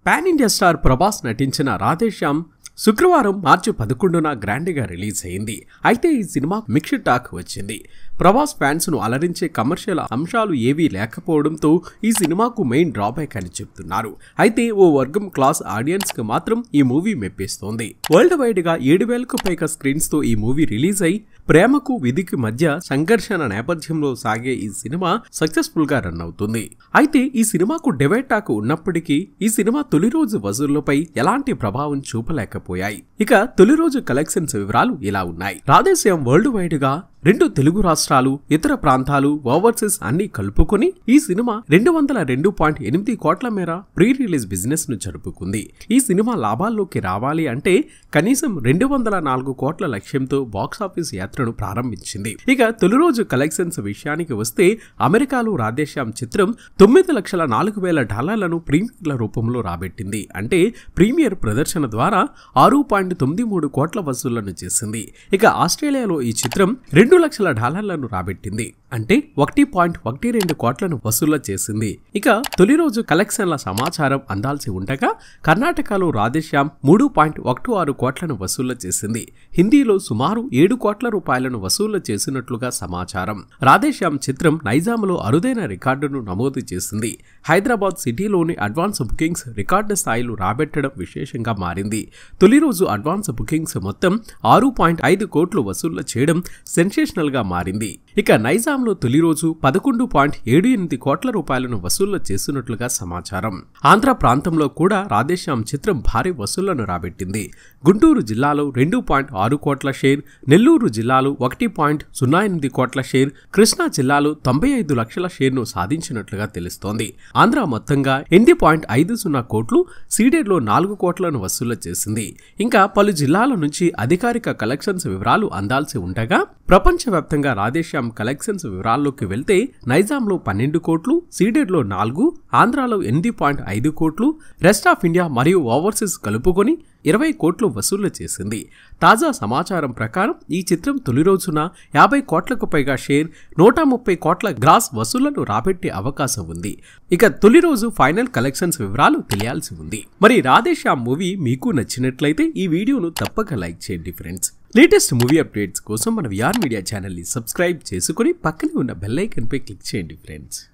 pan India star Prabhas నటించిన రాధేశ్యామ్ శుక్రవారం మార్చి పదకొండున గ్రాండ్గా రిలీజ్ అయింది అయితే ఈ సినిమా మిక్స్డ్ టాక్ వచ్చింది ప్రభాస్ ఫ్యాన్స్ ను అలరించే కమర్షియల్ అంశాలు ఏవీ లేకపోవడంతో ఈ సినిమాకు మెయిన్ డ్రాబ్యాక్ అని చెప్తున్నారు అయితే ఓ వర్గం క్లాస్ ఆడియన్స్ కి మాత్రం ఈ మూవీ మెప్పిస్తోంది వరల్డ్ వైడ్ గా ఏడు వేలకు పైగా స్క్రీన్స్ తో ఈ మూవీ రిలీజ్ అయి ప్రేమకు విధికి మధ్య సంఘర్షణ నేపథ్యంలో సాగే ఈ సినిమా సక్సెస్ఫుల్ గా రన్ అవుతుంది అయితే ఈ సినిమాకు డివైడ్ టాక్ ఉన్నప్పటికీ ఈ సినిమా తొలి రోజు వసూళ్లపై ఎలాంటి ప్రభావం చూపలేకపోయాయి ఇక తొలి రోజు కలెక్షన్స్ వివరాలు ఇలా ఉన్నాయి రాధేశ్యాం వరల్డ్ వైడ్ గా రెండు తెలుగు రాష్ట్రాలు ఇతర ప్రాంతాలు ఓవర్సీస్ అన్ని కలుపుకొని ఈ సినిమా రెండు వందల రెండు పాయింట్ ఎనిమిది కోట్ల మేర ప్రీ రిలీజ్ బిజినెస్ ను జరుపుకుంది ఈ సినిమా లాభాల్లోకి రావాలి అంటే కనీసం రెండు వందల నాలుగు కోట్ల లక్ష్యంతో బాక్సాఫీస్ యాత్రను ప్రారంభించింది ఇక తొలి రోజు కలెక్షన్స్ విషయానికి వస్తే అమెరికాలో రాధేశ్యాం చిత్రం తొమ్మిది లక్షల నాలుగు వేల డాలర్లను ప్రీమియర్ల రూపంలో రాబెట్టింది అంటే ప్రీమియర్ ప్రదర్శన ద్వారా ఆరు పాయింట్ తొమ్మిది మూడు కోట్ల వసూళ్లను చేసింది ఇక ఆస్ట్రేలియాలో ఈ చిత్రం రెండు లక్షల డాలర్లను రాబెట్టింది అంటే ఒకటి పాయింట్ ఒకటి రెండు కోట్లను వసూళ్లు చేసింది ఇక తొలి రోజు కలెక్షన్ల సమాచారం అందాల్సి ఉండగా కర్ణాటకలో రాధేశ్యామ్ మూడు పాయింట్ ఒకటి ఆరు కోట్లను వసూళ్లు చేసింది హిందీలో సుమారు ఏడు కోట్ల రూపాయలను వసూళ్లు చేసినట్లుగా సమాచారం రాధేశ్యామ్ చిత్రం నైజాంలో అరుదైన రికార్డును నమోదు చేసింది హైదరాబాద్ సిటీలోని అడ్వాన్స్ బుకింగ్స్ రికార్డు స్థాయిలు రాబెట్టడం విశేషంగా మారింది తొలి రోజు అడ్వాన్స్ బుకింగ్స్ మొత్తం ఆరు పాయింట్ ఐదు కోట్లు వసూళ్లు చేయడం సెన్సేషనల్ గా మారింది ఇక నైజాంలో తొలి రోజు పదకొండు పాయింట్ ఏడు ఎనిమిది కోట్ల రూపాయలను వసూళ్లు చేస్తున్నట్లుగా సమాచారం ఆంధ్ర ప్రాంతంలో కూడా రాధేశ్యాం చిత్రం భారీ వసూళ్లను రాబెట్టింది గుంటూరు జిల్లాలో రెండు పాయింట్ ఆరు కోట్ల షేర్ నెల్లూరు జిల్లాలో ఒకటి పాయింట్ సున్నా ఎనిమిది కోట్ల షేర్ కృష్ణా జిల్లాలో తొంభై ఐదు లక్షల షేర్ను సాధించినట్లుగా తెలుస్తోంది ఆంధ్ర మొత్తంగా ఎనిమిది పాయింట్ ఐదు సున్నా కోట్లు సీడెడ్లో నాలుగు కోట్లను వసూలు చేసింది ఇంకా పలు జిల్లాల నుంచి అధికారిక కలెక్షన్స్ వివరాలు అందాల్సి ఉండగా ప్రపంచవ్యాప్తంగా రాధేశ్యాం కలెక్షన్స్ వివరాల్లోకి వెళ్తే నైజాంలో పన్నెండు కోట్లు సీడెడ్లో నాలుగు ఆంధ్రాలో ఎనిమిది పాయింట్ ఐదు కోట్లు రెస్ట్ ఆఫ్ ఇండియా మరియు ఓవర్సీస్ కలుపుకొని ఇరవై కోట్లు వసూళ్లు చేసింది తాజా సమాచారం ప్రకారం ఈ చిత్రం తొలి రోజున యాభై కోట్లకు పైగా షేర్ నూట ముప్పై కోట్ల గ్రాస్ వసూళ్లను రాబెట్టే అవకాశం ఉంది ఇక తొలి రోజు ఫైనల్ కలెక్షన్స్ వివరాలు తెలియాల్సి ఉంది మరి రాధేశ్యామ్ మూవీ మీకు నచ్చినట్లయితే ఈ వీడియోను తప్పక లైక్ చేయండి ఫ్రెండ్స్ లేటెస్ట్ మూవీ అప్డేట్స్ కోసం మన విఆర్ మీడియా ఛానల్ని సబ్స్క్రైబ్ చేసుకుని పక్కనే ఉన్న బెల్ ఐకన్పై క్లిక్ చేయండి ఫ్రెండ్స్